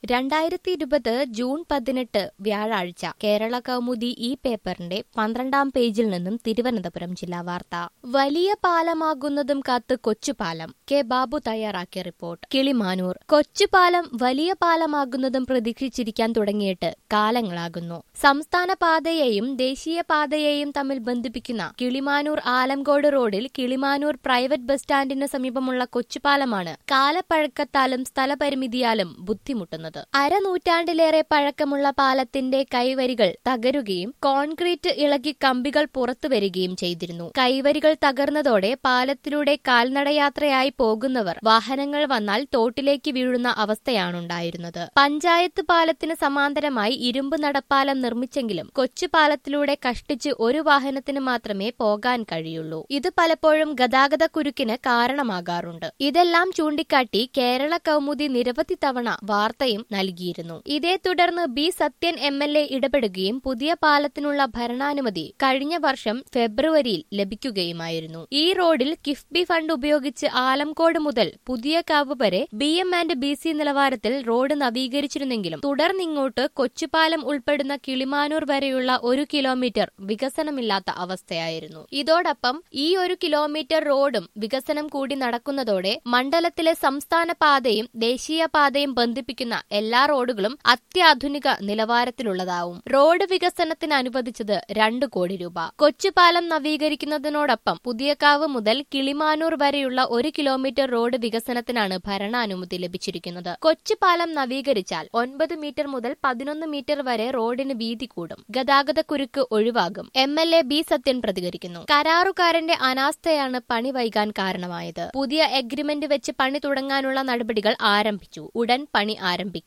രണ്ടായിരത്തി ഇരുപത് ജൂൺ പതിനെട്ട് വ്യാഴാഴ്ച കേരള കൗമുദി ഈ പേപ്പറിന്റെ പന്ത്രണ്ടാം പേജിൽ നിന്നും തിരുവനന്തപുരം ജില്ലാ വാർത്ത വലിയ പാലമാകുന്നതും കാത്ത് കൊച്ചുപാലം കെ ബാബു തയ്യാറാക്കിയ റിപ്പോർട്ട് കിളിമാനൂർ കൊച്ചുപാലം വലിയ പാലമാകുന്നതും പ്രതീക്ഷിച്ചിരിക്കാൻ തുടങ്ങിയിട്ട് കാലങ്ങളാകുന്നു സംസ്ഥാന പാതയെയും ദേശീയ പാതയെയും തമ്മിൽ ബന്ധിപ്പിക്കുന്ന കിളിമാനൂർ ആലംകോട് റോഡിൽ കിളിമാനൂർ പ്രൈവറ്റ് ബസ് സ്റ്റാൻഡിന് സമീപമുള്ള കൊച്ചുപാലമാണ് കാലപ്പഴക്കത്താലും സ്ഥലപരിമിതിയാലും ബുദ്ധിമുട്ടുന്നത് അരനൂറ്റാണ്ടിലേറെ പഴക്കമുള്ള പാലത്തിന്റെ കൈവരികൾ തകരുകയും കോൺക്രീറ്റ് ഇളകി കമ്പികൾ പുറത്തുവരികയും ചെയ്തിരുന്നു കൈവരികൾ തകർന്നതോടെ പാലത്തിലൂടെ കാൽനടയാത്രയായി പോകുന്നവർ വാഹനങ്ങൾ വന്നാൽ തോട്ടിലേക്ക് വീഴുന്ന അവസ്ഥയാണുണ്ടായിരുന്നത് പഞ്ചായത്ത് പാലത്തിന് സമാന്തരമായി ഇരുമ്പ് നടപ്പാലം നിർമ്മിച്ചെങ്കിലും കൊച്ചു പാലത്തിലൂടെ കഷ്ടിച്ച് ഒരു വാഹനത്തിന് മാത്രമേ പോകാൻ കഴിയുള്ളൂ ഇത് പലപ്പോഴും ഗതാഗത കുരുക്കിന് കാരണമാകാറുണ്ട് ഇതെല്ലാം ചൂണ്ടിക്കാട്ടി കേരള കൗമുദി നിരവധി തവണ വാർത്തയും നൽകിയിരുന്നു ഇതേ തുടർന്ന് B Sathyan M L A ഇടപെടുകയും പുതിയ പാലത്തിനുള്ള ഭരണാനുമതി കഴിഞ്ഞ വർഷം ഫെബ്രുവരിയിൽ ലഭിക്കുകയുമായിരുന്നു ഈ റോഡിൽ കിഫ്ബി ഫണ്ട് ഉപയോഗിച്ച് ആലംകോട് മുതൽ പുതിയ കാവ് വരെ B M and B C നിലവാരത്തിൽ റോഡ് നവീകരിച്ചിരുന്നെങ്കിലും തുടർന്നിങ്ങോട്ട് കൊച്ചുപാലം ഉൾപ്പെടുന്ന കിളിമാനൂർ വരെയുള്ള ഒരു കിലോമീറ്റർ വികസനമില്ലാത്ത അവസ്ഥയായിരുന്നു ഇതോടൊപ്പം ഈ ഒരു കിലോമീറ്റർ റോഡും വികസനം കൂടി നടക്കുന്നതോടെ മണ്ഡലത്തിലെ സംസ്ഥാന പാതയും ദേശീയ പാതയും ബന്ധിപ്പിക്കുന്ന എല്ലാ റോഡുകളും അത്യാധുനിക നിലവാരത്തിലുള്ളതാവും റോഡ് വികസനത്തിന് അനുവദിച്ചത് രണ്ട് കോടി രൂപ കൊച്ചുപാലം നവീകരിക്കുന്നതിനോടൊപ്പം പുതിയകാവ് മുതൽ കിളിമാനൂർ വരെയുള്ള ഒരു കിലോമീറ്റർ റോഡ് വികസനത്തിനാണ് ഭരണാനുമതി ലഭിച്ചിരിക്കുന്നത് കൊച്ചുപാലം നവീകരിച്ചാൽ ഒൻപത് മീറ്റർ മുതൽ പതിനൊന്ന് മീറ്റർ വരെ റോഡിന് വീതി കൂടും ഗതാഗത കുരുക്ക് ഒഴിവാകും M L A B Sathyan പ്രതികരിക്കുന്നു കരാറുകാരന്റെ അനാസ്ഥയാണ് പണി വൈകാൻ കാരണമായത് പുതിയ എഗ്രിമെന്റ് വെച്ച് പണി തുടങ്ങാനുള്ള നടപടികൾ ആരംഭിച്ചു ഉടൻ പണി ആരംഭിക്കും